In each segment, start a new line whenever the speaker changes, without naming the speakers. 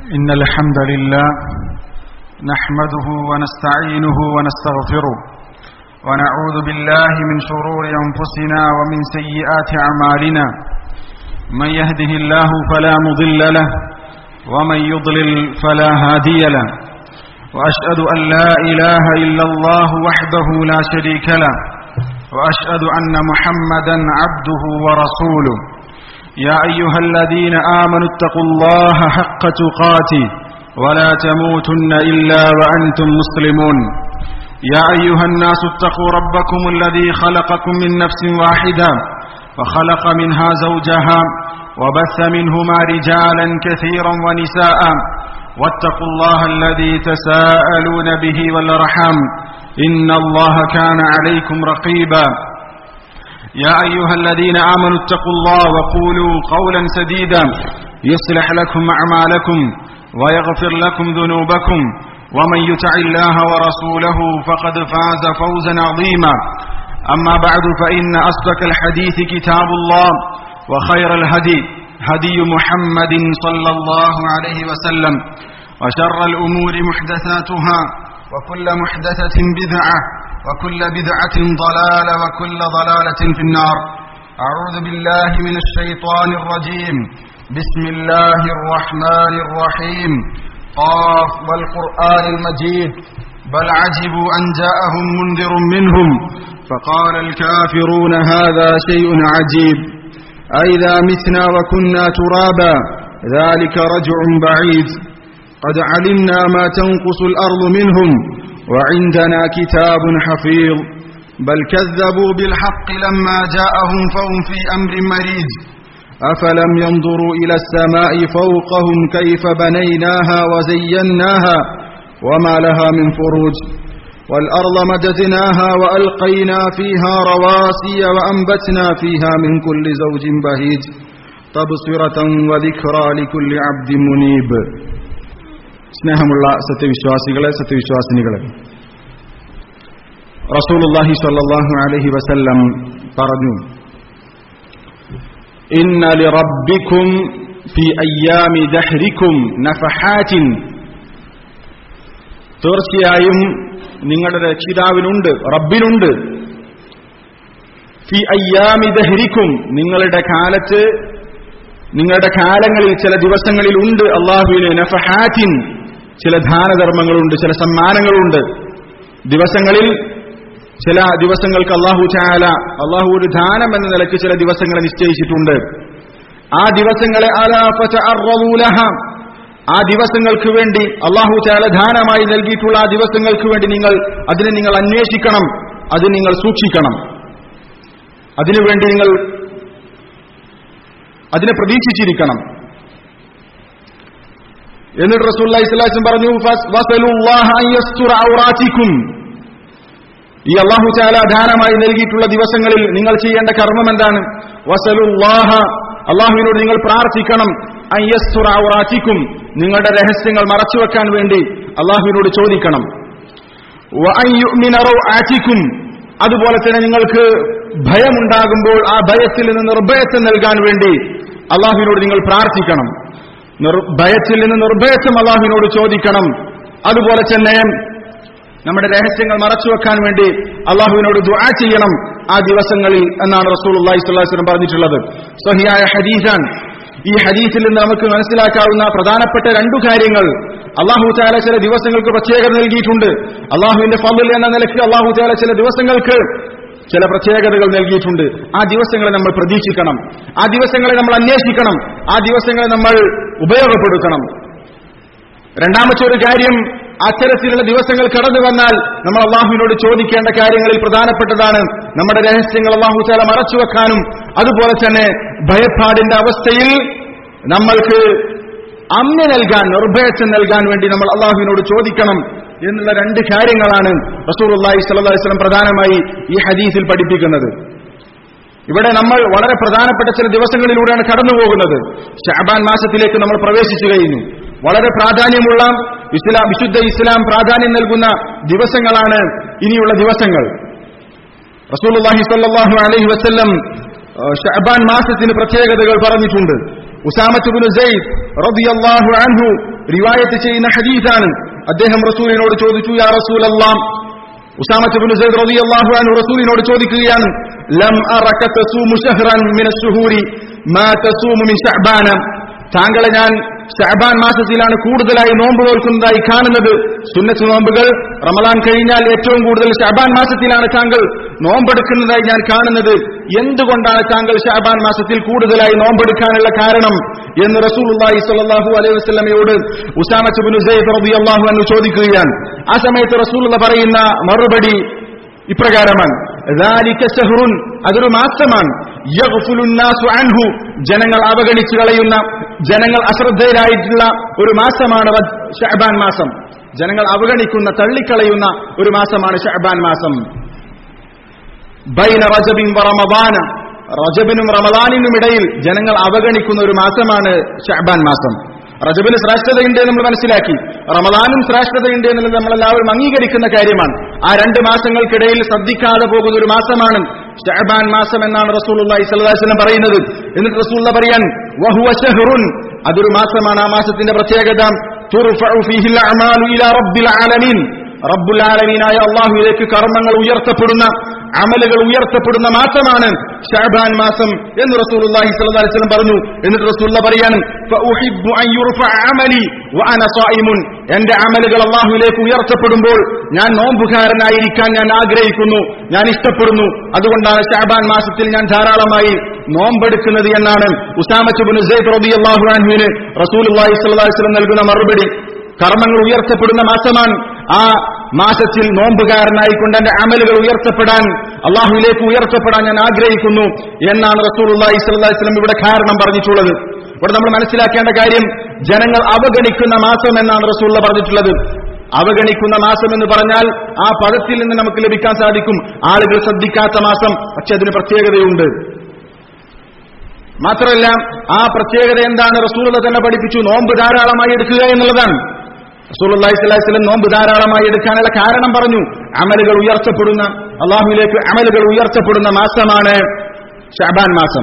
إن الحمد لله نحمده ونستعينه ونستغفره ونعوذ بالله من شرور أنفسنا ومن سيئات أعمالنا من يهده الله فلا مضل له ومن يضلل فلا هادي له وأشهد أن لا إله إلا الله وحده لا شريك له وأشهد أن محمدا عبده ورسوله يا أيها الذين آمنوا اتقوا الله حق تقاته ولا تموتن إلا وأنتم مسلمون يا أيها الناس اتقوا ربكم الذي خلقكم من نفس واحدة وخلق منها زوجها وبث منهما رجالا كثيرا ونساء واتقوا الله الذي تساءلون به والرحم إن الله كان عليكم رقيبا يا أيها الذين آمنوا اتقوا الله وقولوا قولا سديدا يصلح لكم أعمالكم ويغفر لكم ذنوبكم ومن يطع الله ورسوله فقد فاز فوزا عظيما أما بعد فإن أصدق الحديث كتاب الله وخير الهدي هدي محمد صلى الله عليه وسلم وشر الأمور محدثاتها وكل محدثة بدعة وكل بدعة ضلالة وكل ضلالة في النار أعوذ بالله من الشيطان الرجيم بسم الله الرحمن الرحيم قاف والقرآن المجيد بل عجبوا أن جاءهم منذر منهم فقال الكافرون هذا شيء عجيب أئذا متنا وكنا ترابا ذلك رجع بعيد قد علمنا ما تنقص الأرض منهم وعندنا كتاب حفيظ بل كذبوا بالحق لما جاءهم فهم في أمر مريج أفلم ينظروا إلى السماء فوقهم كيف بنيناها وزيناها وما لها من فروج والأرض مددناها وألقينا فيها رواسي وأنبتنا فيها من كل زوج بهيج تبصرة وذكرى لكل عبد منيب സ്നേഹമുള്ള സത്യവിശ്വാസികളെ സത്യവിശ്വാസിനികളെ റസൂലുള്ളാഹി സ്വല്ലല്ലാഹു അലൈഹി വസല്ലം പറഞ്ഞു ഇന്ന ലിറബ്ബിക്കും ഫി അയ്യാമി ദഹ്രിക്കും നഫഹാത്തിൻ തീർച്ചയായും നിങ്ങളുടെ രക്ഷിതാവിനുണ്ട് റബ്ബിനുണ്ട് ഫി അയ്യാമി ദഹ്രിക്കും നിങ്ങളുടെ കാലത്ത് നിങ്ങളുടെ കാലങ്ങളിൽ ചില ദിവസങ്ങളിൽ ഉണ്ട് അള്ളാഹുവിന് നഫഹാത്തിൻ ചില ദാനധർമ്മങ്ങളുണ്ട് ചില സമ്മാനങ്ങളുണ്ട് ദിവസങ്ങളിൽ ചില ദിവസങ്ങൾക്ക് അള്ളാഹു ചാല അള്ളാഹു ഒരു ദാനം എന്ന നിലയ്ക്ക് ചില ദിവസങ്ങളെ നിശ്ചയിച്ചിട്ടുണ്ട് ആ ദിവസങ്ങളെ ആ ദിവസങ്ങൾക്ക് വേണ്ടി അള്ളാഹു ചാല ദാനമായി നൽകിയിട്ടുള്ള ആ ദിവസങ്ങൾക്ക് വേണ്ടി നിങ്ങൾ അതിനെ നിങ്ങൾ അന്വേഷിക്കണം അത് നിങ്ങൾ സൂക്ഷിക്കണം അതിനുവേണ്ടി നിങ്ങൾ അതിനെ പ്രതീക്ഷിച്ചിരിക്കണം എന്നിട്ട് റസൂല്ലി സ്വലാസം പറഞ്ഞു ഈ അള്ളാഹു ചാല ദാനമായി നൽകിയിട്ടുള്ള ദിവസങ്ങളിൽ നിങ്ങൾ ചെയ്യേണ്ട കർമ്മം എന്താണ് വസലുല്ലാഹ അള്ളാഹുവിനോട് നിങ്ങൾ പ്രാർത്ഥിക്കണം ഔറാറ്റിക്കും നിങ്ങളുടെ രഹസ്യങ്ങൾ മറച്ചുവെക്കാൻ വേണ്ടി അള്ളാഹുവിനോട് ചോദിക്കണം ആറ്റിക്കും അതുപോലെ തന്നെ നിങ്ങൾക്ക് ഭയമുണ്ടാകുമ്പോൾ ആ ഭയത്തിൽ നിന്ന് നിർഭയത്വം നൽകാൻ വേണ്ടി അള്ളാഹുവിനോട് നിങ്ങൾ പ്രാർത്ഥിക്കണം ഭയത്തിൽ നിന്ന് നിർഭയത്വം അള്ളാഹുവിനോട് ചോദിക്കണം അതുപോലെ തന്നെ നമ്മുടെ രഹസ്യങ്ങൾ മറച്ചുവെക്കാൻ വേണ്ടി അള്ളാഹുവിനോട് ദുആ ചെയ്യണം ആ ദിവസങ്ങളിൽ എന്നാണ് റസൂൽ അള്ളാഹി സ്വല്ലാസ്ലം പറഞ്ഞിട്ടുള്ളത് സഹിയായ ഹദീസാൻ ഈ ഹദീസിൽ നിന്ന് നമുക്ക് മനസ്സിലാക്കാവുന്ന പ്രധാനപ്പെട്ട രണ്ടു കാര്യങ്ങൾ അള്ളാഹു ചാല ചില ദിവസങ്ങൾക്ക് പ്രത്യേകത നൽകിയിട്ടുണ്ട് അള്ളാഹുവിന്റെ ഫضൽ എന്ന നിലയ്ക്ക് അള്ളാഹു ചാല ചില ദിവസങ്ങൾക്ക് ചില പ്രത്യേകതകൾ നൽകിയിട്ടുണ്ട് ആ ദിവസങ്ങളെ നമ്മൾ പ്രതീക്ഷിക്കണം ആ ദിവസങ്ങളെ നമ്മൾ അന്വേഷിക്കണം ആ ദിവസങ്ങളെ നമ്മൾ ഉപയോഗപ്പെടുത്തണം രണ്ടാമത്തെ ഒരു കാര്യം അത്തരത്തിലുള്ള ദിവസങ്ങൾ കടന്നു വന്നാൽ നമ്മൾ അള്ളാഹുവിനോട് ചോദിക്കേണ്ട കാര്യങ്ങളിൽ പ്രധാനപ്പെട്ടതാണ് നമ്മുടെ രഹസ്യങ്ങൾ അള്ളാഹു ചാല മറച്ചുവെക്കാനും അതുപോലെ തന്നെ ഭയപ്പാടിന്റെ അവസ്ഥയിൽ നമ്മൾക്ക് അമ്മ നൽകാൻ നിർഭയത്വം നൽകാൻ വേണ്ടി നമ്മൾ അള്ളാഹുവിനോട് ചോദിക്കണം എന്നുള്ള രണ്ട് കാര്യങ്ങളാണ് റസൂർ അള്ളാഹി സ്വല്ലി വസ്ലം പ്രധാനമായി ഈ ഹദീസിൽ പഠിപ്പിക്കുന്നത് ഇവിടെ നമ്മൾ വളരെ പ്രധാനപ്പെട്ട ചില ദിവസങ്ങളിലൂടെയാണ് കടന്നു പോകുന്നത് ഷാബാൻ മാസത്തിലേക്ക് നമ്മൾ പ്രവേശിച്ചു കഴിഞ്ഞു വളരെ പ്രാധാന്യമുള്ള ഇസ്ലാം വിശുദ്ധ ഇസ്ലാം പ്രാധാന്യം നൽകുന്ന ദിവസങ്ങളാണ് ഇനിയുള്ള ദിവസങ്ങൾ റസൂലുള്ളാഹി സ്വല്ലല്ലാഹു അലൈഹി വസല്ലം ഷഅബാൻ മാസത്തിന് പ്രത്യേകതകൾ പറഞ്ഞിട്ടുണ്ട്
ഉസാമത്തുബിന് സെയ്ദ് റളിയല്ലാഹു അൻഹു റിവായത്ത് ചെയ്യുന്ന ഹദീസാണ് അദ്ദേഹം റസൂലിനോട് ചോദിച്ചു യാ റസൂൽ അല്ലാം ഉസാമത്തുബിന് സെയ്ദ് റളിയല്ലാഹു അൻഹു റസൂലിനോട് ചോദിക്കുകയാണ് ലം അറക തസൂമു ഷഹ്റൻ മിന അശ്ശുഹൂരി മാ തസൂമു മിൻ ശഅബാന താങ്കളെ ഞാൻ ഷഅബാൻ മാസത്തിലാണ് കൂടുതലായി നോമ്പ് നോൽക്കുന്നതായി കാണുന്നത് സുന്നത്ത് നോമ്പുകൾ റമദാൻ കഴിഞ്ഞാൽ ഏറ്റവും കൂടുതൽ ഷഅബാൻ മാസത്തിലാണ് താങ്കൾ നോമ്പെടുക്കുന്നതായി ഞാൻ കാണുന്നത് എന്തുകൊണ്ടാണ് താങ്കൾ ഷഅബാൻ മാസത്തിൽ കൂടുതലായി നോമ്പെടുക്കാനുള്ള കാരണം എന്ന് റസൂലുള്ളാഹി സ്വല്ലല്ലാഹു അലൈഹി വസല്ലമയോട് ഉസാമത്ത് ബിൻ സെയ്ദ് റളിയല്ലാഹു അൻഹു ചോദിക്കുകയാണ് ആ സമയത്ത് റസൂലുള്ള പറയുന്ന മറുപടി ഇപ്രകാരമാണ് ذَلِكَ شَهْرٌ അതൊരു മാസമാണ് يَغْفُلُ النَّاسُ عَنْهُ ജനങ്ങൾ അവഗണിച്ചു കളയുന്ന ജനങ്ങൾ അശ്രദ്ധരായിട്ടുള്ള ഒരു മാസമാണ് റജ്- ഷഅബാൻ മാസം ജനങ്ങൾ അവഗണിക്കുന്ന തള്ളിക്കളയുന്ന ഒരു മാസമാണ് ഷഅബാൻ മാസം ബൈന റജബിൻ വ റമദാന റജബിനും റമദാനിനും ഇടയിൽ ജനങ്ങൾ അവഗണിക്കുന്ന ഒരു മാസമാണ് ഷഅബാൻ മാസം റജബിന് ശ്രേഷ്ഠതയുണ്ട് എന്ന് നമ്മൾ മനസ്സിലാക്കി റമദാനും ശ്രേഷ്ഠതയുണ്ട് എന്നുള്ളത് നമ്മൾ എല്ലാവരും അംഗീകരിക്കുന്ന കാര്യമാണ് ആ രണ്ട് മാസങ്ങൾക്കിടയിൽ ശ്രദ്ധിക്കാതെ പോകുന്ന ഒരു മാസമാണ് ഷഅബാൻ മാസം എന്നാണ് റസൂലുള്ളാഹി സ്വല്ലല്ലാഹു അലൈഹി വസല്ലം പറയുന്നത് എന്നിട്ട് റസൂലുള്ള പറയാൻ വഹുവ ഷഹ്റുൻ അതൊരു മാസമാണ് ആ മാസത്തിന്റെ പ്രത്യേകത തുർഫഉ ഫീഹിൽ അഅമാലു ഇലാ റബ്ബിൽ ആലമീൻ റബ്ബുൽ ആലമീനായ അള്ളാഹുവിലേക്ക് കർമ്മങ്ങൾ ഉയർത്തപ്പെടുന്ന അമലുകൾ ഉയർത്തപ്പെടുന്ന മാസമാണ് ഷാബാൻ മാസം എന്ന് റസൂലുള്ളാഹി സ്വല്ലല്ലാഹി അലൈഹി വസല്ലം പറഞ്ഞു എന്നിട്ട് റസൂലുള്ള പറയാണ് ഫഉഹിബ്ബു അൻ യുർഫഅ അമലി വഅന സായിമുൻ എന്റെ അമലുകൾ അള്ളാഹുവിലേക്ക് ഉയർത്തപ്പെടുമ്പോൾ ഞാൻ നോമ്പുകാരനായിരിക്കാൻ ഞാൻ ആഗ്രഹിക്കുന്നു ഞാൻ ഇഷ്ടപ്പെടുന്നു അതുകൊണ്ടാണ് ഷാബാൻ മാസത്തിൽ ഞാൻ ധാരാളമായി നോമ്പെടുക്കുന്നത് എന്നാണ് ഉസാമച്ചുബിന് സെയ്ദ് റളിയല്ലാഹു അൻഹുവിന് റസൂലുള്ളാഹി സ്വല്ലല്ലാഹി അലൈഹി വസല്ലം നൽകുന്ന മറുപടി കർമ്മങ്ങൾ ഉയർത്തപ്പെടുന്ന മാസമാണ് ആ മാസത്തിൽ നോമ്പുകാരനായിക്കൊണ്ട് എന്റെ അമലുകൾ ഉയർത്തപ്പെടാൻ അള്ളാഹുവിലേക്ക് ഉയർത്തപ്പെടാൻ ഞാൻ ആഗ്രഹിക്കുന്നു എന്നാണ് റസൂലുള്ളാഹി സ്വല്ലല്ലാഹി അലൈഹി വസല്ലം ഇവിടെ കാരണം പറഞ്ഞിട്ടുള്ളത് ഇവിടെ നമ്മൾ മനസ്സിലാക്കേണ്ട കാര്യം ജനങ്ങൾ അവഗണിക്കുന്ന മാസം എന്നാണ് റസൂള്ള പറഞ്ഞിട്ടുള്ളത് അവഗണിക്കുന്ന മാസം എന്ന് പറഞ്ഞാൽ ആ പദത്തിൽ നിന്ന് നമുക്ക് ലഭിക്കാൻ സാധിക്കും ആളുകൾ ശ്രദ്ധിക്കാത്ത മാസം പക്ഷെ അതിന് പ്രത്യേകതയുണ്ട് മാത്രമല്ല ആ പ്രത്യേകത എന്താണ് റസൂലത തന്നെ പഠിപ്പിച്ചു നോമ്പ് ധാരാളമായി എടുക്കുക എന്നുള്ളതാണ് റസൂലി സ്വലം നോമ്പ് ധാരാളമായി എടുക്കാനുള്ള കാരണം പറഞ്ഞു അമലുകൾ ഉയർത്തപ്പെടുന്ന അള്ളാഹുവിലേക്ക് അമലുകൾ ഉയർത്തപ്പെടുന്ന മാസമാണ് ഷാബാൻ മാസം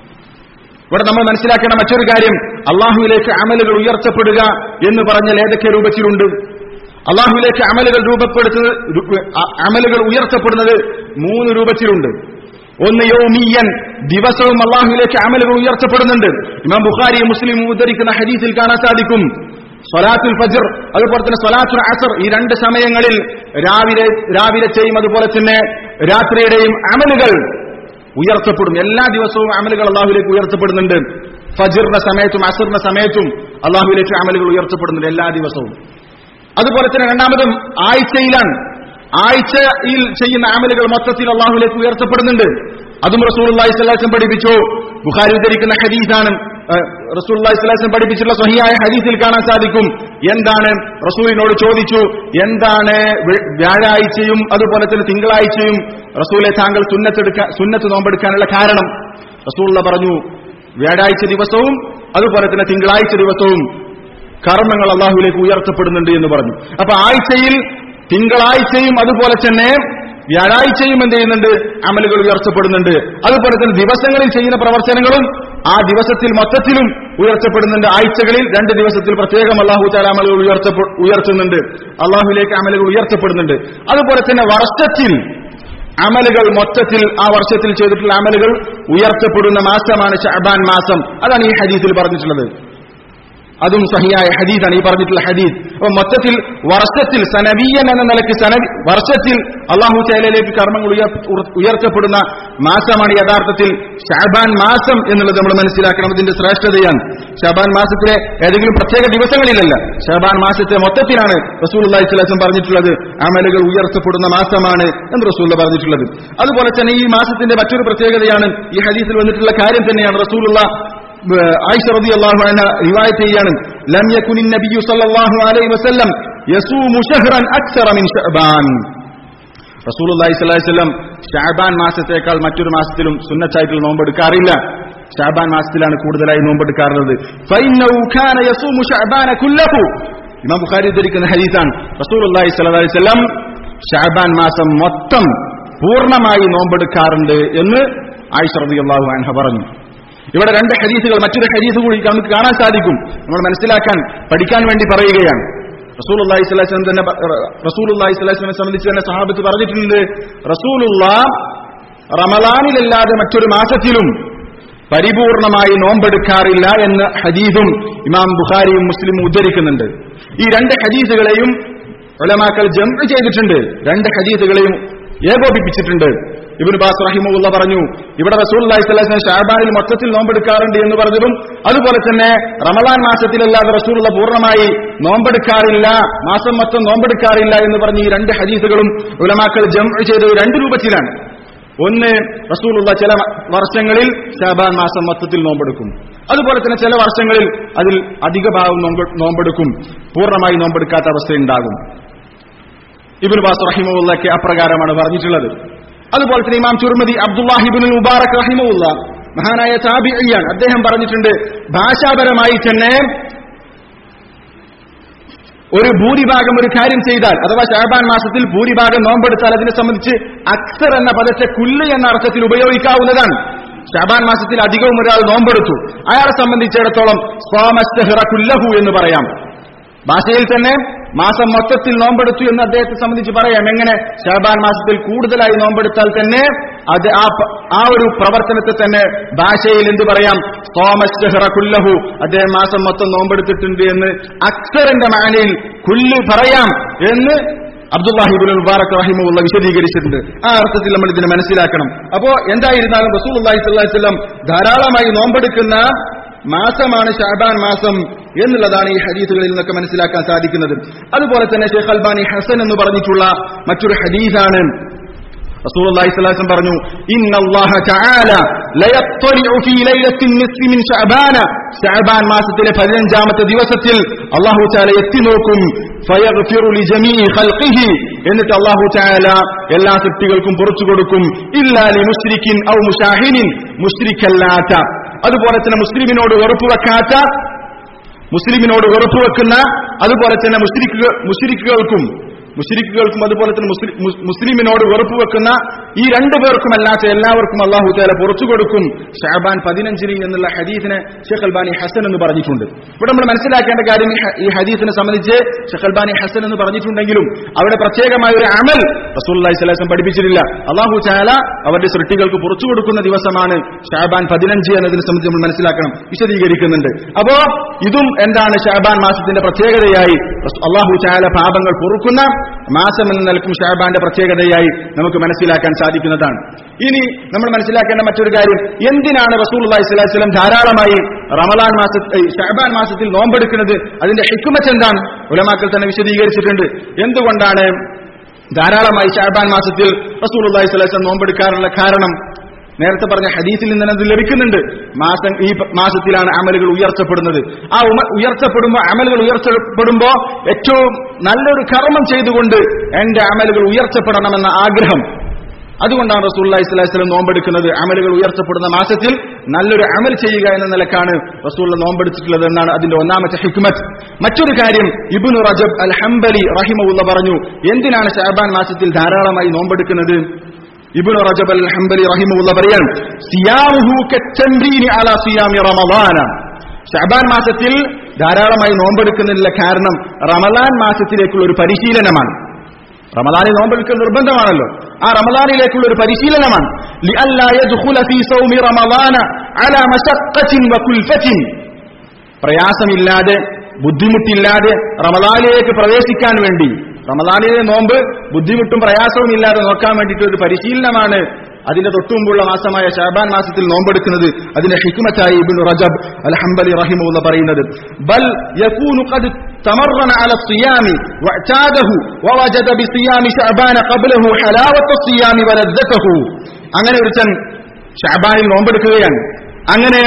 ഇവിടെ നമ്മൾ മനസ്സിലാക്കേണ്ട മറ്റൊരു കാര്യം അള്ളാഹുവിലേക്ക് അമലുകൾ ഉയർത്തപ്പെടുക എന്ന് പറഞ്ഞാൽ ഏതൊക്കെ രൂപത്തിലുണ്ട് അള്ളാഹുവിലേക്ക് അമലുകൾ രൂപപ്പെടുത്തുന്നത് രു- അ- അമലുകൾ ഉയർത്തപ്പെടുന്നത് മൂന്ന് രൂപത്തിലുണ്ട് ഒന്ന് യൗമിയൻ ദിവസവും അള്ളാഹുവിലേക്ക് അമലുകൾ ഉയർത്തപ്പെടുന്നുണ്ട് ഇമാം ബുഖാരി മുസ്ലിം ഉദ്ധരിക്കുന്ന ഹദീസിൽ കാണാൻ സാധിക്കും സ്വലാത്തുൽ ഫജർ അതുപോലെ തന്നെ സ്വലാത്തുൽ അസർ ഈ രണ്ട് സമയങ്ങളിൽ രാവിലെ രാവിലത്തെയും അതുപോലെ തന്നെ രാത്രിയുടെയും അമലുകൾ ഉയർത്തപ്പെടും എല്ലാ ദിവസവും അമലുകൾ അള്ളാഹുലേക്ക് ഉയർത്തപ്പെടുന്നുണ്ട് ഫജറിന്റെ സമയത്തും അസറിന്റെ സമയത്തും അള്ളാഹുലേക്ക് അമലുകൾ ഉയർത്തപ്പെടുന്നുണ്ട് എല്ലാ ദിവസവും അതുപോലെ തന്നെ രണ്ടാമതും ആഴ്ചയിലാണ് ആഴ്ചയിൽ ചെയ്യുന്ന അമലുകൾ മൊത്തത്തിൽ അള്ളാഹുലേക്ക് ഉയർത്തപ്പെടുന്നുണ്ട് അതും റസൂലുള്ളാഹി സ്വല്ലല്ലാഹു അലൈഹി വസല്ലം പഠിപ്പിച്ചു ബുഖാരി ഉദ്ധരിക്കുന്ന ഹദീസാണ് റസൂലുള്ളാഹി സ്വല്ലല്ലാഹു അലൈഹി വസല്ലം പഠിപ്പിച്ചിട്ടുള്ള സ്വഹിയായ ഹദീസിൽ കാണാൻ സാധിക്കും എന്താണ് റസൂലിനോട് ചോദിച്ചു എന്താണ് വ്യ- വ്യാഴാഴ്ചയും അതുപോലെ തന്നെ തിങ്കളാഴ്ചയും റസൂലെ താങ്കൾ സുന്നത്തെടുക്കാൻ സുന്നത്ത് നോമ്പെടുക്കാനുള്ള കാരണം റസൂലുള്ള പറഞ്ഞു വ്യാഴാഴ്ച ദിവസവും അതുപോലെ തന്നെ തിങ്കളാഴ്ച ദിവസവും കർമ്മങ്ങൾ അള്ളാഹുവിലേക്ക് ഉയർത്തപ്പെടുന്നുണ്ട് എന്ന് പറഞ്ഞു അപ്പൊ ആഴ്ചയിൽ തിങ്കളാഴ്ചയും അതുപോലെ തന്നെ വ്യാഴാഴ്ചയും എന്ത് ചെയ്യുന്നുണ്ട് അമലുകൾ ഉയർത്തപ്പെടുന്നുണ്ട് അതുപോലെ തന്നെ ദിവസങ്ങളിൽ ചെയ്യുന്ന പ്രവർത്തനങ്ങളും ആ ദിവസത്തിൽ മൊത്തത്തിലും ഉയർത്തപ്പെടുന്നുണ്ട് ആഴ്ചകളിൽ രണ്ട് ദിവസത്തിൽ പ്രത്യേകം അള്ളാഹു താല അമലുകൾ ഉയർത്തപ്പെ ഉയർത്തുന്നുണ്ട് അള്ളാഹുവിലേക്ക് അമലുകൾ ഉയർത്തപ്പെടുന്നുണ്ട് അതുപോലെ തന്നെ വർഷത്തിൽ അമലുകൾ മൊത്തത്തിൽ ആ വർഷത്തിൽ ചെയ്തിട്ടുള്ള അമലുകൾ ഉയർത്തപ്പെടുന്ന മാസമാണ് ഷഅബാൻ മാസം അതാണ് ഈ ഹദീസിൽ പറഞ്ഞിട്ടുള്ളത് അതും സഹിയായ ഹദീസാണ് ഈ പറഞ്ഞിട്ടുള്ള ഹദീസ് അപ്പൊ മൊത്തത്തിൽ വർഷത്തിൽ സനവീയൻ എന്ന നിലയ്ക്ക് സനവി വർഷത്തിൽ അള്ളാഹു ചൈലയിലേക്ക് കർമ്മങ്ങൾ ഉയർ- ഉർ- ഉയർത്തപ്പെടുന്ന മാസമാണ് യഥാർത്ഥത്തിൽ ഷാബാൻ മാസം എന്നുള്ളത് നമ്മൾ മനസ്സിലാക്കണം ഇതിന്റെ ശ്രേഷ്ഠതയാണ് ഷാബാൻ മാസത്തിലെ ഏതെങ്കിലും പ്രത്യേക ദിവസങ്ങളിലല്ല ഷാബാൻ മാസത്തെ മൊത്തത്തിലാണ് റസൂൽ അള്ളാഹിസ്ലാസം പറഞ്ഞിട്ടുള്ളത് അമലുകൾ ഉയർത്തപ്പെടുന്ന മാസമാണ് എന്ന് റസൂൽ പറഞ്ഞിട്ടുള്ളത് അതുപോലെ തന്നെ ഈ മാസത്തിന്റെ മറ്റൊരു പ്രത്യേകതയാണ് ഈ ഹദീസിൽ വന്നിട്ടുള്ള കാര്യം തന്നെയാണ് റസൂലുള്ള ആയിഷ റളിയല്ലാഹു അൻഹ റിവായത്ത് ചെയ്യാണ് ലം യകുനി നബിയു സല്ലല്ലാഹു അലൈഹി വസല്ലം യസൂമു ഷഹ്റൻ അക്സറ മിൻ ശഅബാൻ റസൂലുള്ളാഹി സ്വല്ലല്ലാഹി അലൈഹി വസല്ലം ശഅബാൻ മാസത്തേക്കാൾ മറ്റൊരു മാസത്തിലും സുന്നത്തായിട്ടുള്ള നോമ്പെടുക്കാറില്ല ഷഅബാൻ മാസത്തിലാണ് കൂടുതലായി നോമ്പെടുക്കാറുള്ളത് ഫൈന്നഹു കാന യസൂമു ശഅബാന കുല്ലഹു ഇമാം ബുഖാരി ഉദ്ധരിക്കുന്ന ഹദീസാണ് റസൂലുള്ളാഹി സ്വല്ലല്ലാഹി അലൈഹി വസല്ലം ഷഅബാൻ മാസം മൊത്തം പൂർണ്ണമായി നോമ്പെടുക്കാറുണ്ട് എന്ന് ആയിഷ റളിയല്ലാഹു അൻഹ പറഞ്ഞു ഇവിടെ രണ്ട് ഹദീസുകൾ മറ്റൊരു ഹദീസ് കൂടി നമുക്ക് കാണാൻ സാധിക്കും നമ്മൾ മനസ്സിലാക്കാൻ പഠിക്കാൻ വേണ്ടി പറയുകയാണ് റസൂൽ അള്ളാഹി സ്വലാസ്ലം തന്നെ റസൂൽ അള്ളാഹി സ്വലാസ്ലമെ സംബന്ധിച്ച് തന്നെ സഹാബത്ത് പറഞ്ഞിട്ടുണ്ട് റസൂലുള്ള റമലാനിലല്ലാതെ മറ്റൊരു മാസത്തിലും പരിപൂർണമായി നോമ്പെടുക്കാറില്ല എന്ന് ഹദീസും ഇമാം ബുഖാരിയും മുസ്ലിമും ഉദ്ധരിക്കുന്നുണ്ട് ഈ രണ്ട് ഹദീസുകളെയും ഉലമാക്കൾ ജംപ് ചെയ്തിട്ടുണ്ട് രണ്ട് ഹദീസുകളെയും ഏകോപിപ്പിച്ചിട്ടുണ്ട് ഇബിന് ബാസ് റഹിമുള്ള പറഞ്ഞു ഇവിടെ റസൂൽ അള്ളാഹിസ്ലാം ഷാബാനിൽ മൊത്തത്തിൽ നോമ്പെടുക്കാറുണ്ട് എന്ന് പറഞ്ഞതും അതുപോലെ തന്നെ റമലാൻ മാസത്തിലല്ലാതെ റസൂലുള്ള പൂർണ്ണമായി നോമ്പെടുക്കാറില്ല മാസം മൊത്തം നോമ്പെടുക്കാറില്ല എന്ന് പറഞ്ഞ് ഈ രണ്ട് ഹദീസുകളും ഉലമാക്കൾ ജംപ് ചെയ്തത് രണ്ട് രൂപത്തിലാണ് ഒന്ന് റസൂലുള്ള ചില വർഷങ്ങളിൽ ഷാബാൻ മാസം മൊത്തത്തിൽ നോമ്പെടുക്കും അതുപോലെ തന്നെ ചില വർഷങ്ങളിൽ അതിൽ അധിക ഭാഗം നോമ്പ് നോമ്പെടുക്കും പൂർണ്ണമായി നോമ്പെടുക്കാത്ത അവസ്ഥയുണ്ടാകും ഇബിൻ ബാസ് റഹിമുള്ളക്ക് അപ്രകാരമാണ് പറഞ്ഞിട്ടുള്ളത് അതുപോലെ തന്നെ ഇമാം ചുർമതി അബ്ദുല്ലാഹിബിൻ മുബാറക് റഹിമുള്ള മഹാനായ താബിയാണ് അദ്ദേഹം പറഞ്ഞിട്ടുണ്ട് ഭാഷാപരമായി തന്നെ ഒരു ഭൂരിഭാഗം ഒരു കാര്യം ചെയ്താൽ അഥവാ ഷാബാൻ മാസത്തിൽ ഭൂരിഭാഗം നോമ്പെടുത്താൽ അതിനെ സംബന്ധിച്ച് അക്സർ എന്ന പദത്തെ കുല്ല് എന്ന അർത്ഥത്തിൽ ഉപയോഗിക്കാവുന്നതാണ് ഷാബാൻ മാസത്തിൽ അധികവും ഒരാൾ നോമ്പെടുത്തു അയാളെ സംബന്ധിച്ചിടത്തോളം സ്വാമസ്തഹിറ കുല്ലഹു എന്ന് പറയാം ഭാഷയിൽ തന്നെ മാസം മൊത്തത്തിൽ നോമ്പെടുത്തു എന്ന് അദ്ദേഹത്തെ സംബന്ധിച്ച് പറയാം എങ്ങനെ ഷാബാൻ മാസത്തിൽ കൂടുതലായി നോമ്പെടുത്താൽ തന്നെ അത് ആ പ- ആ ഒരു പ്രവർത്തനത്തെ തന്നെ ഭാഷയിൽ എന്ത് പറയാം സോമസ്ഹറ കുല്ലഹു അദ്ദേഹം മാസം മൊത്തം നോമ്പെടുത്തിട്ടുണ്ട് എന്ന് അക്സറിന്റെ മാനയിൽ കുല്ല് പറയാം എന്ന് അബ്ദുല്ലാഹിബുൽ മുബാറക് റഹിമുള്ള വിശദീകരിച്ചിട്ടുണ്ട് ആ അർത്ഥത്തിൽ നമ്മൾ ഇതിനെ മനസ്സിലാക്കണം അപ്പോ എന്തായിരുന്നാലും റസൂൽ അള്ളാഹി സ്വല്ലല്ലാഹി വസല്ലം ധാരാളമായി നോമ്പെടുക്കുന്ന മാസമാണ് ഷാബാൻ മാസം എന്നുള്ളതാണ് ഈ ഹദീസുകളിൽ നിന്നൊക്കെ മനസ്സിലാക്കാൻ സാധിക്കുന്നത് അതുപോലെ തന്നെ ഷെയ്ഖ് അൽബാനി ഹസൻ എന്ന് പറഞ്ഞിട്ടുള്ള മറ്റൊരു ഹദീസാണ് റസൂലുള്ളാഹി സ്വല്ലല്ലാഹു അലൈഹി വസല്ലം പറഞ്ഞു ഇന്നല്ലാഹ തആല ലയത്തൊലിഉ ഫീ ലൈലത്തിൻ നിസ്ഫി മിൻ ശഅബാന ശഅബാൻ മാസത്തിലെ 15ാമത്തെ ദിവസത്തിൽ അല്ലാഹു തആല എത്തി നോക്കും ഫയഗ്ഫിറു ലിജമീഇ ഖൽഖിഹി എന്നിട്ട് അല്ലാഹു തആല എല്ലാ സൃഷ്ടികൾക്കും പുറത്തു കൊടുക്കും ഇല്ലാ ലി മുശ്രിക്കിൻ ഔ മുശാഹിനിൻ മുശ്രിക്കല്ലാത്ത അതുപോലെ തന്നെ മുസ്ലിമിനോട് വെറുപ്പ് വെക്കാത്ത മുസ്ലിമിനോട് വെറുപ്പ് വെക്കുന്ന അതുപോലെ തന്നെ മുസ്ലിക്കുകൾ മുസ്ലിക്കുകൾക്കും മുസ്ലിക്കുകൾക്കും അതുപോലെ തന്നെ മുസ്ലി- മുസ്- മുസ്ലിമിനോട് വെറുപ്പ് വെക്കുന്ന ഈ രണ്ടു പേർക്കും അല്ലാത്ത എല്ലാവർക്കും അള്ളാഹു തേല പുറത്തു കൊടുക്കും ഷാബാൻ പതിനഞ്ചിന് എന്നുള്ള ഹദീസിനെ ഷെഖ് അൽബാനി ഹസൻ എന്ന് പറഞ്ഞിട്ടുണ്ട് ഇവിടെ നമ്മൾ മനസ്സിലാക്കേണ്ട കാര്യം ഈ ഹ- ഈ ഹദീസിനെ സംബന്ധിച്ച് ഷെഖ് അൽബാനി ഹസൻ എന്ന് പറഞ്ഞിട്ടുണ്ടെങ്കിലും അവിടെ പ്രത്യേകമായ ഒരു അമൽ റസൂല്ലി സ്വലാസം പഠിപ്പിച്ചിട്ടില്ല അള്ളാഹു ചാല അവരുടെ സൃഷ്ടികൾക്ക് പുറത്തു കൊടുക്കുന്ന ദിവസമാണ് ഷാബാൻ പതിനഞ്ച് എന്നതിനെ സംബന്ധിച്ച് നമ്മൾ മനസ്സിലാക്കണം വിശദീകരിക്കുന്നുണ്ട് അപ്പോ ഇതും എന്താണ് ഷാബാൻ മാസത്തിന്റെ പ്രത്യേകതയായി റസൂ- അള്ളാഹു ചാല പാപങ്ങൾ പൊറുക്കുന്ന മാസം എന്ന നിലക്കും ഷാബാന്റെ പ്രത്യേകതയായി നമുക്ക് മനസ്സിലാക്കാൻ സാധിക്കുന്നതാണ് ഇനി നമ്മൾ മനസ്സിലാക്കേണ്ട മറ്റൊരു കാര്യം എന്തിനാണ് റസൂൽ അള്ളാഹി സ്വലാഹി സ്വലം ധാരാളമായി റമലാൻ മാസ ഏ, ഷാബാൻ മാസത്തിൽ നോമ്പെടുക്കുന്നത് അതിന്റെ ഹിക്കുമത്ത് എന്താണ് ഉലമാക്കൾ തന്നെ വിശദീകരിച്ചിട്ടുണ്ട് എന്തുകൊണ്ടാണ് ധാരാളമായി ഷാബാൻ മാസത്തിൽ റസൂൽ അള്ളാഹി സ്വലാഹി സ്വലം നോമ്പെടുക്കാനുള്ള കാരണം നേരത്തെ പറഞ്ഞ ഹദീസിൽ നിന്ന് അത് ലഭിക്കുന്നുണ്ട് മാസം ഈ പ- മാസത്തിലാണ് അമലുകൾ ഉയർച്ചപ്പെടുന്നത് ആ ഉമ- ഉയർച്ചപ്പെടുമ്പോൾ അമലുകൾ ഉയർച്ചപ്പെടുമ്പോൾ ഏറ്റവും നല്ലൊരു കർമ്മം ചെയ്തുകൊണ്ട് എന്റെ അമലുകൾ ഉയർച്ചപ്പെടണമെന്ന ആഗ്രഹം അതുകൊണ്ടാണ് റസൂല്ലി സ്വലാസ്ലം നോമ്പെടുക്കുന്നത് അമലുകൾ ഉയർച്ചപ്പെടുന്ന മാസത്തിൽ നല്ലൊരു അമൽ ചെയ്യുക എന്ന നിലക്കാണ് റസൂള്ള നോമ്പെടുത്തിട്ടുള്ളത് എന്നാണ് അതിന്റെ ഒന്നാമത്തെ ഹിക്മത്ത് മറ്റൊരു കാര്യം ഇബുനു റജബ് അൽ ഹംബലി റഹിമുള്ള പറഞ്ഞു എന്തിനാണ് ഷാബാൻ മാസത്തിൽ ധാരാളമായി നോമ്പെടുക്കുന്നത് ഇബ്നു റജബ് അൽ ഹംബലി റഹിമുള്ള പറയാൻ സിയാമുഹു കത്തംരീനി അലാ സിയാമി റമദാന ഷഅബാൻ മാസത്തിൽ ധാരാളമായി നോമ്പെടുക്കുന്നതിനുള്ള കാരണം റമദാൻ മാസത്തിലേക്കുള്ള ഒരു പരിശീലനമാണ് റമദാനിൽ നോമ്പെടുക്കൽ നിർബന്ധമാണല്ലോ ആ റമദാനിലേക്കുള്ള ഒരു പരിശീലനമാണ് ലിഅല്ലാ യദ്ഖുല ഫീ സൗമി റമദാന അലാ മശഖ്ഖത്തിൻ വകുൽഫത്തിൻ പ്രയാസമില്ലാതെ ബുദ്ധിമുട്ടില്ലാതെ റമദാനിലേക്ക് പ്രവേശിക്കാൻ വേണ്ടി റമദാനിലെ നോമ്പ് ബുദ്ധിമുട്ടും പ്രയാസവും ഇല്ലാതെ നോക്കാൻ വേണ്ടിയിട്ട് ഒരു പരിശീലനമാണ് അതിന്റെ തൊട്ടുമുമ്പുള്ള മാസമായ ഷാബാൻ മാസത്തിൽ നോമ്പെടുക്കുന്നത് അതിന്റെ ഹിക്മത്തായി ഇബ്നു റജബ് അൽ ഹംബലി റഹിമുള്ള പറയുന്നത് ബൽ യകൂനു ഖദ് تمرن على الصيام واعتاده ووجد بصيام شعبان قبله حلاوة الصيام ولذته അങ്ങനെ ഒരുത്തൻ ഷാബാനിൽ നോമ്പെടുക്കുകയാണ് അങ്ങനെ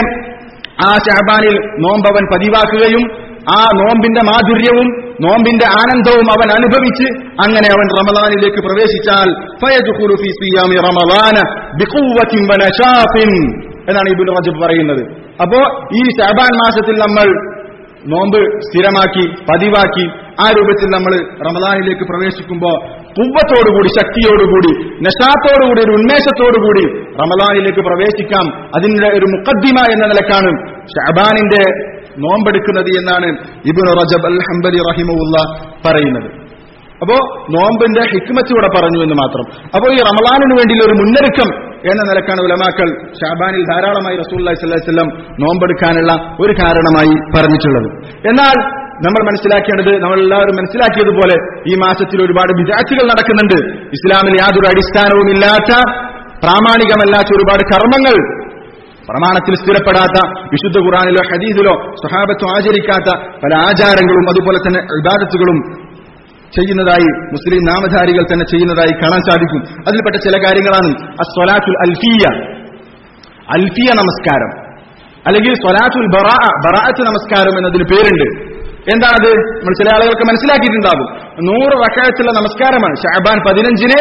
ആ ഷാബാനിൽ നോമ്പവൻ പതിവാക്കുകയും ആ നോമ്പിന്റെ മാധുര്യവും നോമ്പിന്റെ ആനന്ദവും അവൻ അനുഭവിച്ച് അങ്ങനെ അവൻ റമദാനിലേക്ക് പ്രവേശിച്ചാൽ ഫയദ്ഖുലു ഫീ സിയാമി റമദാന ബിഖുവ്വത്തിൻ വനശാത്തിൻ എന്നാണ് ഇബ്നു റജബ് പറയുന്നത് അപ്പോ ഈ ഷാബാൻ മാസത്തിൽ നമ്മൾ നോമ്പ് സ്ഥിരമാക്കി പതിവാക്കി ആ രൂപത്തിൽ നമ്മൾ റമദാനിലേക്ക് പ്രവേശിക്കുമ്പോൾ കുവ്വത്തോടുകൂടി ശക്തിയോടുകൂടി നഷാത്തോടുകൂടി ഒരു ഉന്മേഷത്തോടുകൂടി റമദാനിലേക്ക് പ്രവേശിക്കാം അതിന്റെ ഒരു മുഖദ്ദിമ എന്ന നിലക്കാണ് ഷാബാനിന്റെ നോമ്പെടുക്കുന്നത് എന്നാണ് ഇബിൻ റജബ് അൽ ഹംബലി റഹിമുല്ല പറയുന്നത് അപ്പോ നോമ്പിന്റെ ഹിക്മത്ത് ഇവിടെ പറഞ്ഞു എന്ന് മാത്രം അപ്പോൾ ഈ റമലാനിന് വേണ്ടിയുള്ള ഒരു മുന്നൊരുക്കം എന്ന നിലക്കാണ് ഉലമാക്കൾ ഷാബാനിൽ ധാരാളമായി റസൂല്ലി സ്വല്ലം നോമ്പെടുക്കാനുള്ള ഒരു കാരണമായി പറഞ്ഞിട്ടുള്ളത് എന്നാൽ നമ്മൾ മനസ്സിലാക്കേണ്ടത് നമ്മൾ എല്ലാവരും മനസ്സിലാക്കിയതുപോലെ ഈ മാസത്തിൽ ഒരുപാട് വിദാറ്റുകൾ നടക്കുന്നുണ്ട് ഇസ്ലാമിൽ യാതൊരു അടിസ്ഥാനവുമില്ലാത്ത പ്രാമാണികമല്ലാത്ത ഒരുപാട് കർമ്മങ്ങൾ പ്രമാണത്തിൽ സ്ഥിരപ്പെടാത്ത വിശുദ്ധ ഖുറാനിലോ ഹദീസിലോ സഹാബത്തോ ആചരിക്കാത്ത പല ആചാരങ്ങളും അതുപോലെ തന്നെ ഇബാദത്തുകളും ചെയ്യുന്നതായി മുസ്ലിം നാമധാരികൾ തന്നെ ചെയ്യുന്നതായി കാണാൻ സാധിക്കും അതിൽപ്പെട്ട ചില കാര്യങ്ങളാണ് അസ്വലാത്തുൽ അൽഫിയ അൽഫിയ നമസ്കാരം അല്ലെങ്കിൽ സ്വലാത്തുൽ ബറാ ബറാഅത്ത് നമസ്കാരം എന്നതിന് പേരുണ്ട് എന്താണത് നമ്മൾ ചില ആളുകൾക്ക് മനസ്സിലാക്കിയിട്ടുണ്ടാകും നൂറ് റക്കായത്തുള്ള നമസ്കാരമാണ് ഷാബാൻ പതിനഞ്ചിന്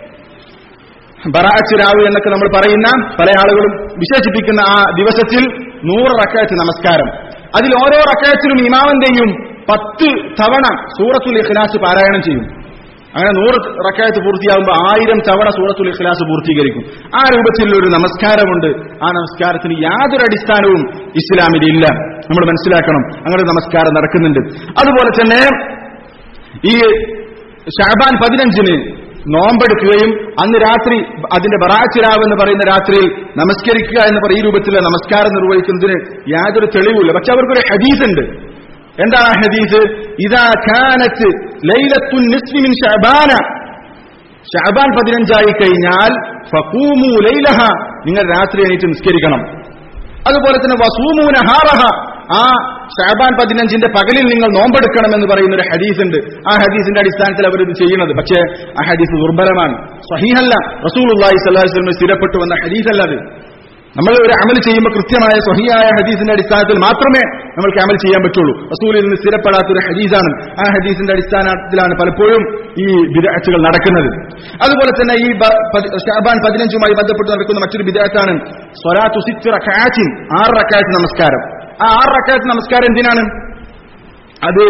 ബറാഅത്ത് രാവ് എന്നൊക്കെ നമ്മൾ പറയുന്ന പല ആളുകളും വിശേഷിപ്പിക്കുന്ന ആ ദിവസത്തിൽ നൂറ് റക്കായത്ത് നമസ്കാരം അതിൽ ഓരോ റക്കായത്തിലും ഇമാമന്റെയും പത്ത് തവണ സൂറത്തുൽ ഇഖ്ലാസ് പാരായണം ചെയ്യും അങ്ങനെ നൂറ് റക്കായത്ത് പൂർത്തിയാകുമ്പോൾ ആയിരം തവണ സൂറത്തുൽ ഇഖ്ലാസ് പൂർത്തീകരിക്കും ആ രൂപത്തിലുള്ള ഒരു നമസ്കാരമുണ്ട് ആ നമസ്കാരത്തിന് യാതൊരു അടിസ്ഥാനവും ഇസ്ലാമിൽ ഇല്ല നമ്മൾ മനസ്സിലാക്കണം അങ്ങനെ ഒരു നമസ്കാരം നടക്കുന്നുണ്ട് അതുപോലെ തന്നെ ഈ ഷാബാൻ പതിനഞ്ചിന് നോമ്പെടുക്കുകയും അന്ന് രാത്രി അതിന്റെ ബറാച്ചിരാവ് എന്ന് പറയുന്ന രാത്രിയിൽ നമസ്കരിക്കുക എന്ന് പറയുന്ന ഈ രൂപത്തിലുള്ള നമസ്കാരം നിർവഹിക്കുന്നതിന് യാതൊരു തെളിവുമില്ല പക്ഷെ അവർക്കൊരു ഹദീസ് ഉണ്ട് എന്താണ് ആ ഹദീസ് ഇതാ കാനത്ത് ലൈലത്തുൻ നിസ്ഫി മിൻ ഷഅബാന ഷഅബാൻ പതിനഞ്ചായി കഴിഞ്ഞാൽ ഫഖൂമു ലൈലഹ നിങ്ങൾ രാത്രി എണീറ്റ് നിസ്കരിക്കണം അതുപോലെ തന്നെ വസൂമു നഹാറഹ ആ ഷാബാൻ പതിനഞ്ചിന്റെ പകലിൽ നിങ്ങൾ നോമ്പെടുക്കണം എന്ന് പറയുന്ന ഒരു ഹദീസ് ഉണ്ട് ആ ഹദീസിന്റെ അടിസ്ഥാനത്തിൽ അവർ ഇത് ചെയ്യുന്നത് പക്ഷേ ആ ഹദീസ് ദുർബലമാണ് സഹീഹല്ല റസൂൽ അള്ളാഹി സ്വല്ലാസ്ലമെ സ്ഥിരപ്പെട്ടു വന്ന ഹദീസല്ല അത് നമ്മൾ ഒരു അമൽ ചെയ്യുമ്പോൾ കൃത്യമായ സ്വഹിയായ ഹദീസിന്റെ അടിസ്ഥാനത്തിൽ മാത്രമേ നമ്മൾക്ക് അമൽ ചെയ്യാൻ പറ്റുള്ളൂ റസൂലിൽ നിന്ന് സ്ഥിരപ്പെടാത്ത ഒരു ഹദീസാണ് ആ ഹദീസിന്റെ അടിസ്ഥാനത്തിലാണ് പലപ്പോഴും ഈ വിദാറ്റുകൾ നടക്കുന്നത് അതുപോലെ തന്നെ ഈ ഷാബാൻ പതിനഞ്ചുമായി ബന്ധപ്പെട്ട് നടക്കുന്ന മറ്റൊരു വിദാറ്റാണ് സ്വലാത്തു സിറ്റ് റക്കാറ്റിൻ ആറ് റക്കാറ്റ് നമസ്കാരം ആ ആറ് റക്കാറ്റ് നമസ്കാരം എന്തിനാണ് അത്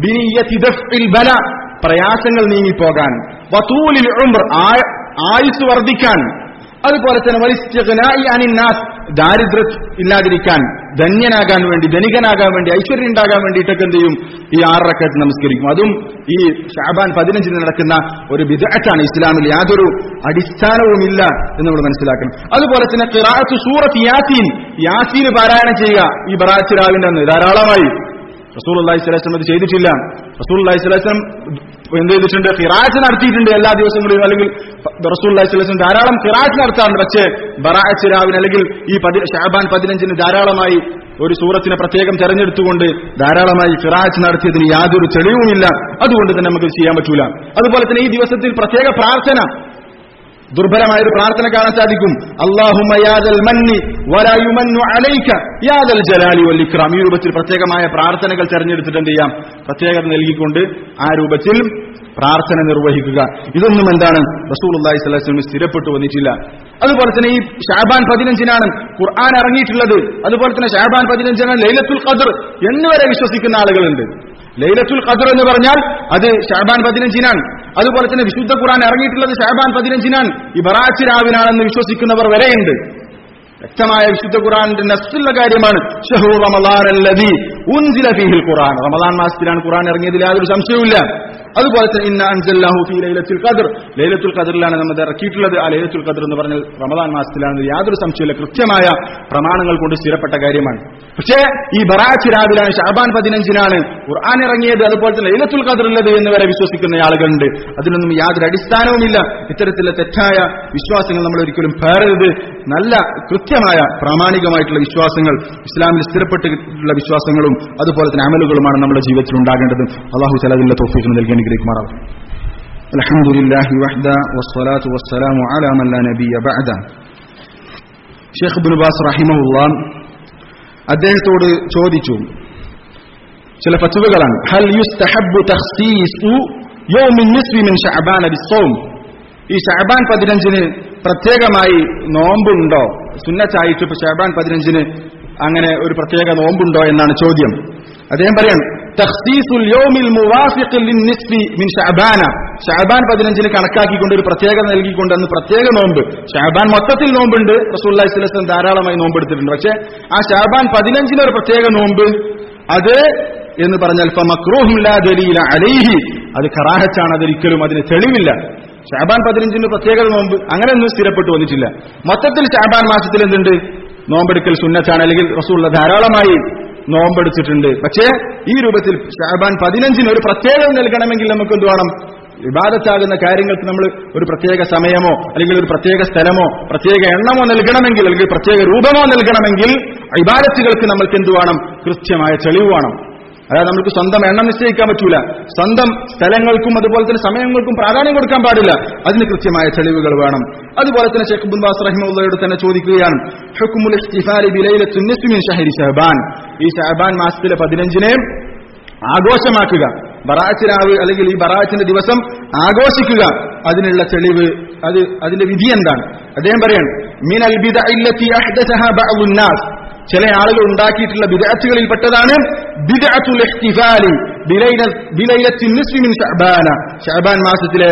ബല പ്രയാസങ്ങൾ നീങ്ങിപ്പോകാൻ വതൂലിൽ ഉംർ ആയുസ് വർദ്ധിക്കാൻ അതുപോലെ തന്നെ വലിസ്തിഗ്നാഇ അനിന്നാസ് ദാരിദ്ര്യം ഇല്ലാതിരിക്കാൻ ധന്യനാകാൻ വേണ്ടി ധനികനാകാൻ വേണ്ടി ഐശ്വര്യം ഉണ്ടാകാൻ വേണ്ടിയിട്ടൊക്കെ എന്ത് ചെയ്യും ഈ ആററക്കത്ത് നമസ്കരിക്കും അതും ഈ ഷാബാൻ പതിനഞ്ചിന് നടക്കുന്ന ഒരു വിദഗ്ധാണ് ഇസ്ലാമിൽ യാതൊരു അടിസ്ഥാനവുമില്ല എന്ന് നമ്മൾ മനസ്സിലാക്കണം അതുപോലെ തന്നെ ഖിറാഅത്ത് സൂറത്ത് യാസീൻ യാസീന് പാരായണം ചെയ്യുക ഈ ബറാത്ത് രാവിന്റെ അന്ന് ധാരാളമായി റസൂൽ അള്ളാഹി സ്വലാസ്ലം അത് ചെയ്തിട്ടില്ല റസൂൽ അള്ളാഹി സ്വലാസ്ലം എന്ത് ചെയ്തിട്ടുണ്ട് ഖിറാറ്റ് നടത്തിയിട്ടുണ്ട് എല്ലാ ദിവസങ്ങളിലും അല്ലെങ്കിൽ റസൂൽ അള്ളാഹി സ്വലാസ്ലം ധാരാളം ഖിറാറ്റ് നടത്താറുണ്ട് പക്ഷേ ബറാഅത്ത് രാവിന് അല്ലെങ്കിൽ ഈ പതി ഷാബാൻ പതിനഞ്ചിന് ധാരാളമായി ഒരു സൂറത്തിനെ പ്രത്യേകം തെരഞ്ഞെടുത്തുകൊണ്ട് ധാരാളമായി ഫിറാച്ച് നടത്തിയതിന് യാതൊരു തെളിവുമില്ല അതുകൊണ്ട് തന്നെ നമുക്ക് ചെയ്യാൻ പറ്റൂല അതുപോലെ തന്നെ ഈ ദിവസത്തിൽ പ്രത്യേക പ്രാർത്ഥന ദുർബലമായ ഒരു പ്രാർത്ഥന കാണാൻ സാധിക്കും അള്ളാഹുമയാദൽ മന്നി വരായുമന്നു അലൈക്ക യാദൽ ജലാലി വല്ലിക്രാം ഈ രൂപത്തിൽ പ്രത്യേകമായ പ്രാർത്ഥനകൾ തെരഞ്ഞെടുത്തിട്ട് എന്ത് ചെയ്യാം പ്രത്യേകത നൽകിക്കൊണ്ട് ആ രൂപത്തിൽ പ്രാർത്ഥന നിർവഹിക്കുക ഇതൊന്നും എന്താണ് റസൂൽ അള്ളാഹി സ്വലാസ്ലം സ്ഥിരപ്പെട്ടു വന്നിട്ടില്ല അതുപോലെ തന്നെ ഈ ഷാബാൻ പതിനഞ്ചിനാണ് ഖുർആൻ ഇറങ്ങിയിട്ടുള്ളത് അതുപോലെ തന്നെ ഷാബാൻ പതിനഞ്ചിനാണ് ലൈലത്തുൽ ഖദർ എന്നുവരെ വിശ്വസിക്കുന്ന ആളുകളുണ്ട് ലൈലത്തുൽ ഖദർ എന്ന് പറഞ്ഞാൽ അത് ഷാബാൻ പതിനഞ്ചിനാണ് അതുപോലെ തന്നെ വിശുദ്ധ ഖുർആൻ ഇറങ്ങിയിട്ടുള്ളത് ഷാബാൻ പതിനഞ്ചിനാണ് ഈ ബറാച്ച് രാവിനാണെന്ന് വിശ്വസിക്കുന്നവർ വരെയുണ്ട് വ്യക്തമായ വിശുദ്ധ ഖുറാന്റെ നസ്സുള്ള കാര്യമാണ് ഷഹു റമദാൻ അല്ലദീ ഉൻസില ഫീഹിൽ ഖുർആൻ റമദാൻ മാസത്തിലാണ് ഖുർആൻ ഇറങ്ങിയതിൽ യാതൊരു സംശയവുമില്ല അതുപോലെ തന്നെ ഇന്ന അൻസല്ലാഹു ഫീ ലൈലത്തുൽ ഖദർ ലൈലത്തുൽ ഖദറിലാണ് നമ്മൾ ഇറക്കിയിട്ടുള്ളത് ആ ലൈലത്തുൽ ഖദർ എന്ന് പറഞ്ഞാൽ റമദാൻ മാസത്തിലാണ് യാതൊരു സംശയമില്ല കൃത്യമായ പ്രമാണങ്ങൾ കൊണ്ട് സ്ഥിരപ്പെട്ട കാര്യമാണ് പക്ഷേ ഈ ബറാച്ച് രാവിലാണ് ഷാബാൻ പതിനഞ്ചിനാണ് ഖുർആൻ ഇറങ്ങിയത് അതുപോലെ തന്നെ ലൈലത്തുൽ ഖദർ ഉള്ളത് എന്ന് വരെ വിശ്വസിക്കുന്ന ആളുകളുണ്ട് അതിനൊന്നും യാതൊരു അടിസ്ഥാനവുമില്ല ഇത്തരത്തിലുള്ള തെറ്റായ വിശ്വാസങ്ങൾ നമ്മൾ ഒരിക്കലും പേരരുത് നല്ല കൃത്യമായ പ്രാമാണികമായിട്ടുള്ള വിശ്വാസങ്ങൾ ഇസ്ലാമിൽ സ്ഥിരപ്പെട്ടിട്ടുള്ള വിശ്വാസങ്ങളും അതുപോലെ തന്നെ അമലുകളുമാണ് നമ്മുടെ ജീവിതത്തിൽ ഉണ്ടാകേണ്ടത് അള്ളാഹു സലാദിന്റെ തോഫീസിന് നൽകി അനുഗ്രഹിക്കുമാറാവും الحمد لله وحده والصلاة والسلام على من لا نبي بعده ഷെയ്ഖ് ബിൻ ബാസ് റഹിമഹുള്ള അദ്ദേഹത്തോട് ചോദിച്ചു ചില ഫത്തുവകളാണ് ഹൽ യുസ്തഹബ്ബു തഖ്സീസു യൗമിൻ നിസ്ഫി മിൻ ശഅബാന ബിസ്സൗം ഈ ഷഅബാൻ പതിനഞ്ചിന് പ്രത്യേകമായി നോമ്പുണ്ടോ സുന്നത്തായിട്ട് ഇപ്പൊ ഷഅബാൻ പതിനഞ്ചിന് അങ്ങനെ ഒരു പ്രത്യേക നോമ്പുണ്ടോ എന്നാണ് ചോദ്യം അദ്ദേഹം പറയാം തഖ്സീസുൽ യൗമിൽ മുവാഫിഖ് ലിന്നിസ്ഫി മിൻ ശഅബാന ഷഅബാൻ പതിനഞ്ചിന് കണക്കാക്കിക്കൊണ്ട് ഒരു പ്രത്യേകത നൽകിക്കൊണ്ട് അന്ന് പ്രത്യേക നോമ്പ് ഷഅബാൻ മൊത്തത്തിൽ നോമ്പുണ്ട് റസൂലുള്ളാഹി സ്വല്ലല്ലാഹു അലൈഹി വസല്ലം ധാരാളമായി നോമ്പ് എടുത്തിട്ടുണ്ട് പക്ഷേ ആ ഷഅബാൻ പതിനഞ്ചിന് ഒരു പ്രത്യേക നോമ്പ് അത് എന്ന് പറഞ്ഞാൽ ഫമക്റൂഹും ലാ ദലീല അലൈഹി അത് കറാഹത്താണ് അതൊരിക്കലും അതിന് തെളിവില്ല ഷാബാൻ പതിനഞ്ചിന് പ്രത്യേകത നോമ്പ് അങ്ങനെയൊന്നും സ്ഥിരപ്പെട്ടു വന്നിട്ടില്ല മൊത്തത്തിൽ ഷാബാൻ മാസത്തിൽ എന്തുണ്ട് നോമ്പെടുക്കൽ സുന്നത്താണ് അല്ലെങ്കിൽ റസൂള്ള ധാരാളമായി നോമ്പെടുത്തിട്ടുണ്ട് പക്ഷേ ഈ രൂപത്തിൽ ഷാബാൻ പതിനഞ്ചിന് ഒരു പ്രത്യേകത നൽകണമെങ്കിൽ നമുക്ക് എന്ത് വേണം വിവാദത്താകുന്ന കാര്യങ്ങൾക്ക് നമ്മൾ ഒരു പ്രത്യേക സമയമോ അല്ലെങ്കിൽ ഒരു പ്രത്യേക സ്ഥലമോ പ്രത്യേക എണ്ണമോ നൽകണമെങ്കിൽ അല്ലെങ്കിൽ പ്രത്യേക രൂപമോ നൽകണമെങ്കിൽ ഇബാദത്തുകൾക്ക് നമ്മൾക്ക് എന്ത് വേണം കൃത്യമായ തെളിവ് വേണം അതായത് നമുക്ക് സ്വന്തം എണ്ണം നിശ്ചയിക്കാൻ പറ്റൂല സ്വന്തം സ്ഥലങ്ങൾക്കും അതുപോലെ തന്നെ സമയങ്ങൾക്കും പ്രാധാന്യം കൊടുക്കാൻ പാടില്ല അതിന് കൃത്യമായ തെളിവുകൾ വേണം അതുപോലെ തന്നെ ഷെയ്ഖ് ബുൻ ബാസ് റഹിമുള്ളയോട് തന്നെ ചോദിക്കുകയാണ് ഹുക്കുമുൽ ഇസ്തിഫാലി ബിലൈലത്തുൻ നിസ്ഫി മിൻ ഷഹരി ഷഹബാൻ ഈ ഷഹബാൻ മാസത്തിലെ പതിനഞ്ചിനെ ആഘോഷമാക്കുക ബറാഅത്ത് രാവ് അല്ലെങ്കിൽ ഈ ബറാഅത്തിന്റെ ദിവസം ആഘോഷിക്കുക അതിനുള്ള തെളിവ് അത് അതിന്റെ വിധി എന്താണ് അദ്ദേഹം പറയാണ് മിനൽ ബിദഇല്ലത്തി അഹ്ദസഹ ബഅദുൻ നാസ് ചില ആളുകൾ ഉണ്ടാക്കിയിട്ടുള്ള ബിദഅത്തുകളിൽ പെട്ടതാണ് ബിദഅത്തുൽ ഇഹ്തിഫാലി ബിലൈലത്തി നിസ്ഫി മിൻ ശഅബാന ശഅബാൻ മാസത്തിലെ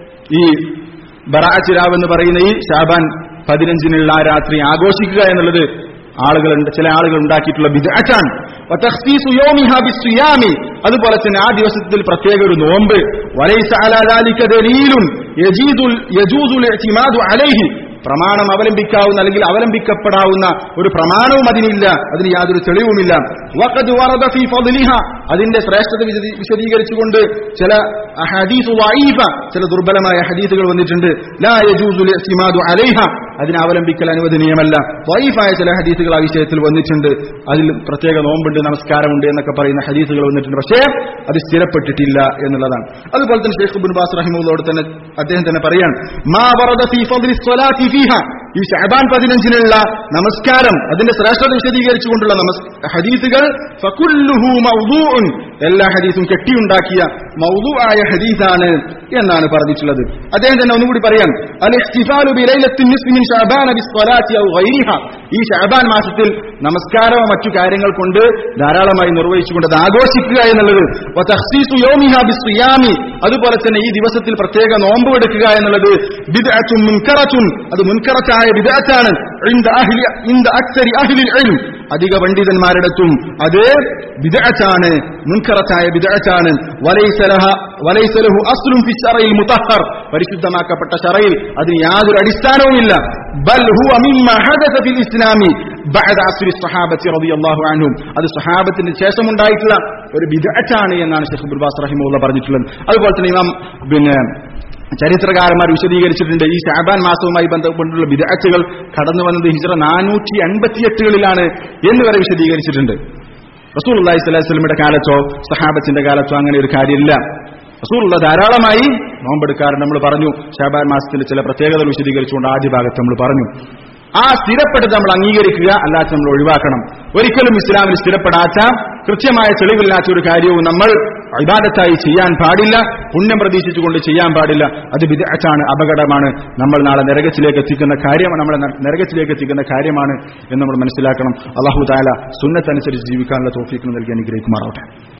ഈ ബറാഅത്ത് രാവ് എന്ന് പറയുന്ന ഈ ശഅബാൻ പതിനഞ്ചിനുള്ള ആ രാത്രി ആഘോഷിക്കുക എന്നുള്ളത് ആളുകളുണ്ട് ചില ആളുകൾ ഉണ്ടാക്കിയിട്ടുള്ള ബിദഅത്താണ് വതഖ്സീസു യൗമിഹാ ബിസ്സിയാമി അതുപോലെ തന്നെ ആ ദിവസത്തിൽ പ്രത്യേക ഒരു നോമ്പ് വലൈസ അലാ ദാലിക ദലീലുൻ യജീദുൽ യജൂസുൽ ഇഅ്തിമാദു അലൈഹി പ്രമാണം അവലംബിക്കാവുന്ന അല്ലെങ്കിൽ അവലംബിക്കപ്പെടാവുന്ന ഒരു പ്രമാണവും അതിനില്ല അതിന് യാതൊരു തെളിവുമില്ല വഖദ് വറദ ഫീ ഫദ്ലിഹ അതിന്റെ ശ്രേഷ്ഠത വിശദീ- വിശദീകരിച്ചുകൊണ്ട് ചില ഹദീസ് വഈഫ ചില ദുർബലമായ ഹദീസുകൾ വന്നിട്ടുണ്ട് ലാ യജൂസുൽ ഇഅ്തിമാദു അലൈഹ അതിനെ അവലംബിക്കൽ അനുവദനീയമല്ല വൈഫായ ചില ഹദീസുകൾ ആ വിഷയത്തിൽ വന്നിട്ടുണ്ട് അതിൽ പ്രത്യേക നോമ്പുണ്ട് നമസ്കാരമുണ്ട് എന്നൊക്കെ പറയുന്ന ഹദീസുകൾ വന്നിട്ടുണ്ട് പക്ഷേ അത് സ്ഥിരപ്പെട്ടിട്ടില്ല എന്നുള്ളതാണ് അതുപോലെ തന്നെ ഷെയ്ഖ് ബിൻ ബാസ് റഹിമുള്ളോട് തന്നെ അദ്ദേഹം തന്നെ പറയാൻ മാ വറദ ഫീ ഫദ്ലി സ്വലാത്തി ഫീഹ ഈ ഷഅബാൻ പതിനഞ്ചിനുള്ള നമസ്കാരം അതിന്റെ ശ്രേഷ്ഠത വിശദീകരിച്ചുകൊണ്ടുള്ള നമസ് ഹദീസുകൾ ഫകുല്ലുഹു മൗദൂഉൻ എല്ലാ ഹദീസും കെട്ടിയുണ്ടാക്കിയ മൗദൂ ആയ ഹദീസാണ് എന്നാണ് പറഞ്ഞിട്ടുള്ളത് അദ്ദേഹം തന്നെ ഒന്നുകൂടി പറയാൻ അൽ ഇഹ്തിഫാലു ബിലൈലത്തിൻ നിസ്ഫി മിൻ ശഅബാന ബിസ്സലാത്തി ഔ ഗൈരിഹ ഈ ശഅബാൻ മാസത്തിൽ നമസ്കാരമോ മറ്റു കാര്യങ്ങൾ കൊണ്ട് ധാരാളമായി നിർവഹിച്ചുകൊണ്ട് അത് ആഘോഷിക്കുക എന്നുള്ളത് വതഖ്സീസു യൗമിഹ ബിസ്സിയാമി അതുപോലെ തന്നെ ഈ ദിവസത്തിൽ പ്രത്യേക നോമ്പ് എടുക്കുക എന്നുള്ളത് ബിദ്അത്തുൻ മുൻകറത്തുൻ അത് മുൻകറത്തായ ബിദ്അത്താണ് ഇൻദ അഹ്ലി ഇൻദ അക്സരി അഹ്ലിൽ ഇൽം അധിക പണ്ഡിതന്മാരിടത്തും അത് ബിദ്അത്താണ് മുൻകറത്തായ ബിദ്അത്താണ് വലൈസ ലഹ വലൈസ ലഹു അസ്ലുൻ ഫി ശറയിൽ മുതഹർ പരിശുദ്ധമാക്കപ്പെട്ട ശറയിൽ അതിന് യാതൊരു അടിസ്ഥാനവുമില്ല ബൽ ഹുവ മിമ്മ ഹദസ ഫിൽ ഇസ്ലാമി ബഅദ അസ്രി സ്വഹാബത്തി റളിയല്ലാഹു അൻഹും അത് സ്വഹാബത്തിന് ശേഷം ഉണ്ടായിട്ടുള്ള ഒരു ബിദ്അത്താണ് എന്നാണ് ഷെയ്ഖ് ബുർബാസ് റഹിമുള്ള പറഞ്ഞിട്ടുള്ളത് അതുപോലെ തന്നെ ഇമാം പിന്നെ ചരിത്രകാരന്മാർ വിശദീകരിച്ചിട്ടുണ്ട് ഈ ഷാബാൻ മാസവുമായി ബന്ധപ്പെട്ടുള്ള വിദഗ്ധകൾ കടന്നു വന്നത് ഹിജറ നാനൂറ്റി അൻപത്തിയെട്ടുകളിലാണ് എന്ന് വരെ വിശദീകരിച്ചിട്ടുണ്ട് റസൂൽ അള്ളാഹി സ്വലാഹി സ്വലമിയുടെ കാലത്തോ സഹാബത്തിന്റെ കാലത്തോ അങ്ങനെ ഒരു കാര്യമില്ല റസൂലുള്ള ധാരാളമായി നോമ്പെടുക്കാറുണ്ട് നമ്മൾ പറഞ്ഞു ഷാബാൻ മാസത്തിന്റെ ചില പ്രത്യേകതകൾ വിശദീകരിച്ചുകൊണ്ട് ആദ്യ ഭാഗത്ത് നമ്മൾ പറഞ്ഞു ആ സ്ഥിരപ്പെടുത്ത് നമ്മൾ അംഗീകരിക്കുക അല്ലാത്ത നമ്മൾ ഒഴിവാക്കണം ഒരിക്കലും ഇസ്ലാമിൽ സ്ഥിരപ്പെടാത്ത കൃത്യമായ തെളിവില്ലാത്ത ഒരു കാര്യവും നമ്മൾ ഇബാദത്തായി ചെയ്യാൻ പാടില്ല പുണ്യം പ്രതീക്ഷിച്ചുകൊണ്ട് ചെയ്യാൻ പാടില്ല അത് വിദഗ്ധാണ് അപകടമാണ് നമ്മൾ നാളെ നരകത്തിലേക്ക് എത്തിക്കുന്ന കാര്യമാണ് നമ്മളെ ന- നരകത്തിലേക്ക് എത്തിക്കുന്ന കാര്യമാണ് എന്ന് നമ്മൾ മനസ്സിലാക്കണം അള്ളാഹു താല സുന്നത്തനുസരിച്ച് ജീവിക്കാനുള്ള തോഫീക്ക് നൽകി അനുഗ്രഹിക്കുമാറാവട്ടെ